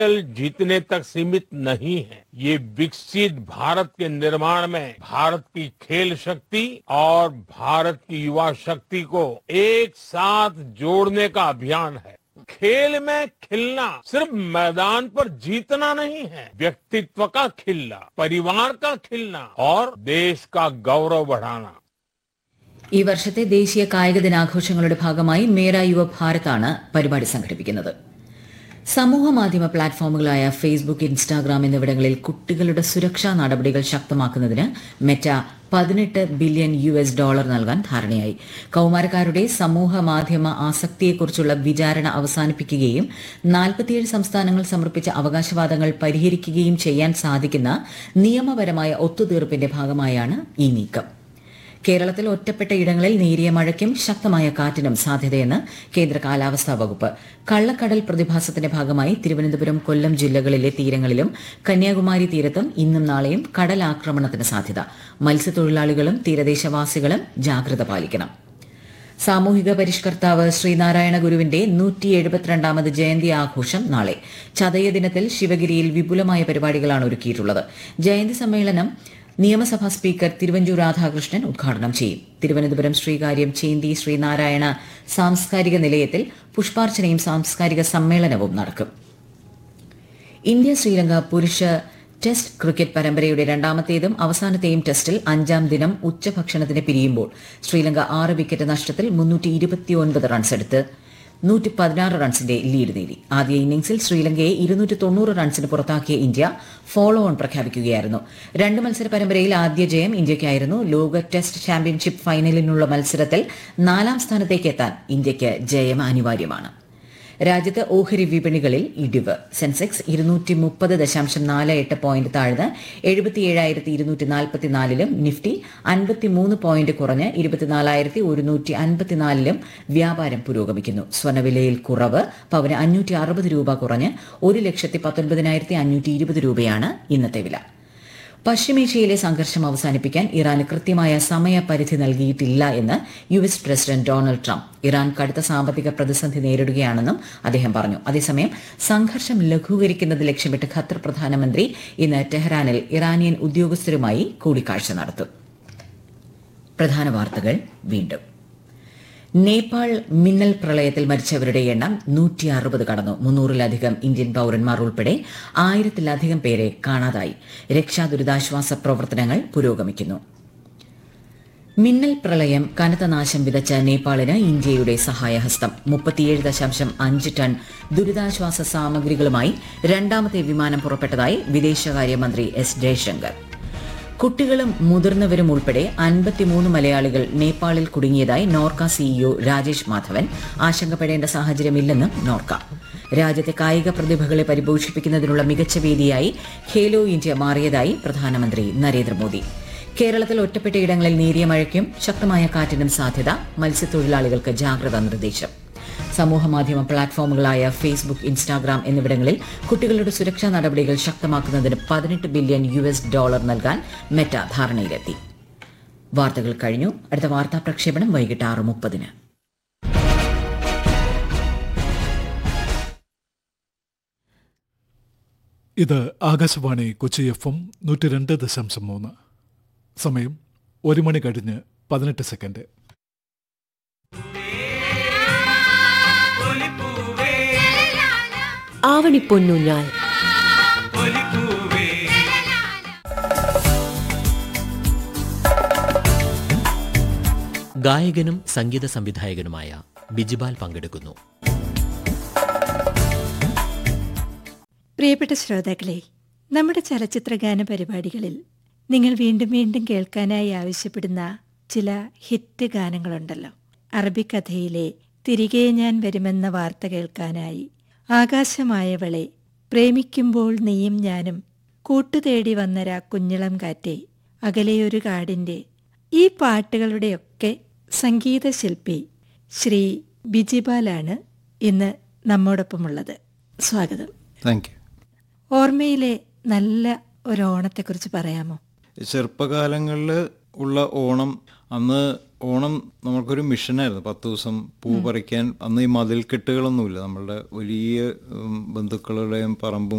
medal जीतने तक सीमित नहीं है ये विकसित भारत के निर्माण में भारत की खेल शक्ति और भारत की युवा शक्ति को एक साथ जोड़ने का अभियान है खेल में खिलना सिर्फ मैदान पर जीतना नहीं है व्यक्तित्व का खिलना परिवार का खिलना और देश का गौरव बढ़ाना ഈ വർഷത്തെ ദേശീയ കായിക ദിനാഘോഷങ്ങളുടെ ഭാഗമായി മേര യുവ ഭാരതാണ് പരിപാടി സംഘടിപ്പിക്കുന്നത് സമൂഹ മാധ്യമ പ്ലാറ്റ്ഫോമുകളായ ഫേസ്ബുക്ക് ഇൻസ്റ്റാഗ്രാം എന്നിവിടങ്ങളിൽ കുട്ടികളുടെ സുരക്ഷാ നടപടികൾ ശക്തമാക്കുന്നതിന് മെറ്റ പതിനെട്ട് ബില്യൺ യു എസ് ഡോളർ നൽകാൻ ധാരണയായി കൌമാരക്കാരുടെ സമൂഹ മാധ്യമ ആസക്തിയെക്കുറിച്ചുള്ള വിചാരണ അവസാനിപ്പിക്കുകയും നാൽപ്പത്തിയേഴ് സംസ്ഥാനങ്ങൾ സമർപ്പിച്ച അവകാശവാദങ്ങൾ പരിഹരിക്കുകയും ചെയ്യാൻ സാധിക്കുന്ന നിയമപരമായ ഒത്തുതീർപ്പിന്റെ ഭാഗമായാണ് ഈ നീക്കം കേരളത്തിൽ ഒറ്റപ്പെട്ട ഇടങ്ങളിൽ നേരിയ മഴയ്ക്കും ശക്തമായ കാറ്റിനും സാധ്യതയെന്ന് കേന്ദ്ര കാലാവസ്ഥാ വകുപ്പ് കള്ളക്കടൽ പ്രതിഭാസത്തിന്റെ ഭാഗമായി തിരുവനന്തപുരം കൊല്ലം ജില്ലകളിലെ തീരങ്ങളിലും കന്യാകുമാരി തീരത്തും ഇന്നും നാളെയും കടലാക്രമണത്തിന് സാധ്യത മത്സ്യത്തൊഴിലാളികളും തീരദേശവാസികളും ജാഗ്രത പാലിക്കണം സാമൂഹിക പരിഷ്കർത്താവ് ശ്രീനാരായണ ഗുരുവിന്റെ നൂറ്റി എഴുപത്തിരണ്ടാമത് ജയന്തി ആഘോഷം നാളെ ചതയ ദിനത്തിൽ ശിവഗിരിയിൽ വിപുലമായ പരിപാടികളാണ് ഒരുക്കിയിട്ടുള്ളത് ജയന്തി സമ്മേളനം നിയമസഭാ സ്പീക്കർ തിരുവഞ്ചൂർ രാധാകൃഷ്ണൻ ഉദ്ഘാടനം ചെയ്യും തിരുവനന്തപുരം ശ്രീകാര്യം ചേന്തി ശ്രീനാരായണ സാംസ്കാരിക നിലയത്തിൽ പുഷ്പാർച്ചനയും സാംസ്കാരിക സമ്മേളനവും നടക്കും ഇന്ത്യ ശ്രീലങ്ക പുരുഷ ടെസ്റ്റ് ക്രിക്കറ്റ് പരമ്പരയുടെ രണ്ടാമത്തേതും അവസാനത്തെയും ടെസ്റ്റിൽ അഞ്ചാം ദിനം ഉച്ചഭക്ഷണത്തിന് പിരിയുമ്പോൾ ശ്രീലങ്ക ആറ് വിക്കറ്റ് നഷ്ടത്തിൽ മുന്നൂറ്റി ഇരുപത്തിയൊൻപത് റൺസ് എടുത്ത് നൂറ്റി പതിനാറ് റൺസിന്റെ ലീഡ് നേടി ആദ്യ ഇന്നിംഗ്സിൽ ശ്രീലങ്കയെ ഇരുന്നൂറ്റി തൊണ്ണൂറ് റൺസിന് പുറത്താക്കിയ ഇന്ത്യ ഫോളോ ഓൺ പ്രഖ്യാപിക്കുകയായിരുന്നു രണ്ട് മത്സര പരമ്പരയിൽ ആദ്യ ജയം ഇന്ത്യയ്ക്കായിരുന്നു ലോക ടെസ്റ്റ് ചാമ്പ്യൻഷിപ്പ് ഫൈനലിനുള്ള മത്സരത്തിൽ നാലാം സ്ഥാനത്തേക്ക് എത്താൻ ഇന്ത്യയ്ക്ക് ജയം അനിവാര്യമാണ് രാജ്യത്ത് ഓഹരി വിപണികളിൽ ഇടിവ് സെൻസെക്സ് ഇരുന്നൂറ്റി മുപ്പത് ദശാംശം നാല് എട്ട് പോയിന്റ് താഴ്ന്ന് എഴുപത്തിയേഴായിരത്തി ഇരുന്നൂറ്റി നാൽപ്പത്തിനാലിലും നിഫ്റ്റി അൻപത്തിമൂന്ന് പോയിന്റ് കുറഞ്ഞ് ഇരുപത്തിനാലായിരത്തി ഒരുന്നൂറ്റി അൻപത്തിനാലിലും വ്യാപാരം പുരോഗമിക്കുന്നു സ്വർണ്ണവിലയിൽ കുറവ് പവന് അഞ്ഞൂറ്റി അറുപത് രൂപ കുറഞ്ഞ് ഒരു ലക്ഷത്തി പത്തൊൻപതിനായിരത്തി അഞ്ഞൂറ്റി ഇരുപത് രൂപയാണ് ഇന്നത്തെ വില പശ്ചിമേഷ്യയിലെ സംഘർഷം അവസാനിപ്പിക്കാൻ ഇറാന് കൃത്യമായ സമയപരിധി നൽകിയിട്ടില്ല എന്ന് U S president Donald Trump Iran കടുത്ത സാമ്പത്തിക പ്രതിസന്ധി നേരിടുകയാണെന്നും അദ്ദേഹം പറഞ്ഞു അതേസമയം സംഘർഷം ലഘൂകരിക്കുന്നത് ലക്ഷ്യമിട്ട് ഖത്തർ പ്രധാനമന്ത്രി ഇന്ന് ടെഹ്റാനിൽ ഇറാനിയൻ ഉദ്യോഗസ്ഥരുമായി കൂടിക്കാഴ്ച നടത്തും പ്രധാന വാർത്തകൾ വീണ്ടും നേപ്പാൾ മിന്നൽ പ്രളയത്തിൽ മരിച്ചവരുടെ എണ്ണം നൂറ്റി അറുപത് കടന്നു മുന്നൂറിലധികം ഇന്ത്യൻ പൌരന്മാർ ഉൾപ്പെടെ ആയിരത്തിലധികം പേരെ കാണാതായി രക്ഷാ ദുരിതാശ്വാസ പ്രവർത്തനങ്ങൾ പുരോഗമിക്കുന്നു മിന്നൽ പ്രളയം കനത്ത നാശം വിതച്ച നേപ്പാളിന് ഇന്ത്യയുടെ സഹായഹസ്തം മുപ്പത്തിയേഴ് ദശാംശം അഞ്ച് ടൺ ദുരിതാശ്വാസ സാമഗ്രികളുമായി രണ്ടാമത്തെ വിമാനം പുറപ്പെട്ടതായി വിദേശകാര്യമന്ത്രി എസ് ജയശങ്കർ കുട്ടികളും മുതിർന്നവരും ഉൾപ്പെടെ അൻപത്തിമൂന്ന് മലയാളികൾ നേപ്പാളിൽ കുടുങ്ങിയതായി നോർക്ക സിഇഒ രാജേഷ് മാധവൻ ആശങ്കപ്പെടേണ്ട സാഹചര്യമില്ലെന്നും നോർക്ക രാജ്യത്തെ കായിക പ്രതിഭകളെ പരിപോഷിപ്പിക്കുന്നതിനുള്ള മികച്ച വേദിയായി ഖേലോ ഇന്ത്യ മാറിയതായി പ്രധാനമന്ത്രി നരേന്ദ്രമോദി കേരളത്തിൽ ഒറ്റപ്പെട്ട ഇടങ്ങളിൽ നേരിയ മഴയ്ക്കും ശക്തമായ കാറ്റിനും സാധ്യത മത്സ്യത്തൊഴിലാളികൾക്ക് ജാഗ്രതാ നിർദ്ദേശം സമൂഹമാധ്യമ പ്ലാറ്റ്ഫോമുകളായ ഫേസ്ബുക്ക് ഇൻസ്റ്റാഗ്രാം എന്നിവിടങ്ങളിൽ കുട്ടികളുടെ സുരക്ഷാ നടപടികൾ ശക്തമാക്കുന്നതിന് പതിനെട്ട് ബില്യൺ യു എസ് ഡോളർ നൽകാൻ മെറ്റ ധാരണയിലെത്തി വാർത്തകൾ കഴിഞ്ഞു അടുത്ത വാർത്താ പ്രക്ഷേപണം വൈകിട്ട് ആറ് മുപ്പതിന് ഇത് ആകാശവാണി കൊച്ചി എഫ് എം നൂറ്റി രണ്ട് ദശാംശം മൂന്ന് സമയം ഒരു മണി കഴിഞ്ഞ് പതിനെട്ട് സെക്കൻഡ് ആവണിപ്പൊന്നൂഞ്ഞാൽ ഗായകനും സംഗീത സംവിധായകനുമായ ബിജിബാൽ പങ്കെടുക്കുന്നു പ്രിയപ്പെട്ട ശ്രോതാക്കളെ നമ്മുടെ ചലച്ചിത്ര ഗാന പരിപാടികളിൽ നിങ്ങൾ വീണ്ടും വീണ്ടും കേൾക്കാനായി ആവശ്യപ്പെടുന്ന ചില ഹിറ്റ് ഗാനങ്ങളുണ്ടല്ലോ അറബിക്കഥയിലെ തിരികെ ഞാൻ വരുമെന്ന വാർത്ത കേൾക്കാനായി ആകാശമായവളെ പ്രേമിക്കുമ്പോൾ നീയും ഞാനും കൂട്ടുതേടി വന്നരാ കുഞ്ഞിളം കാറ്റെ അകലെയൊരു കാടിന്റെ ഈ പാട്ടുകളുടെയൊക്കെ സംഗീതശില്പി ശ്രീ ബിജിബാലാണ് ഇന്ന് നമ്മോടൊപ്പമുള്ളത് സ്വാഗതം താങ്ക് യു ഓർമ്മയിലെ നല്ല ഒരു ഓണത്തെക്കുറിച്ച് പറയാമോ ചെറുപ്പകാലങ്ങളിൽ ഉള്ള ഓണം അന്ന് ഓണം നമ്മൾക്കൊരു മിഷനായിരുന്നു പത്ത് ദിവസം പൂ പറിക്കാൻ അന്ന് ഈ മതിൽക്കെട്ടുകളൊന്നുമില്ല നമ്മളുടെ വലിയ ഉം, ബന്ധുക്കളുടെയും പറമ്പും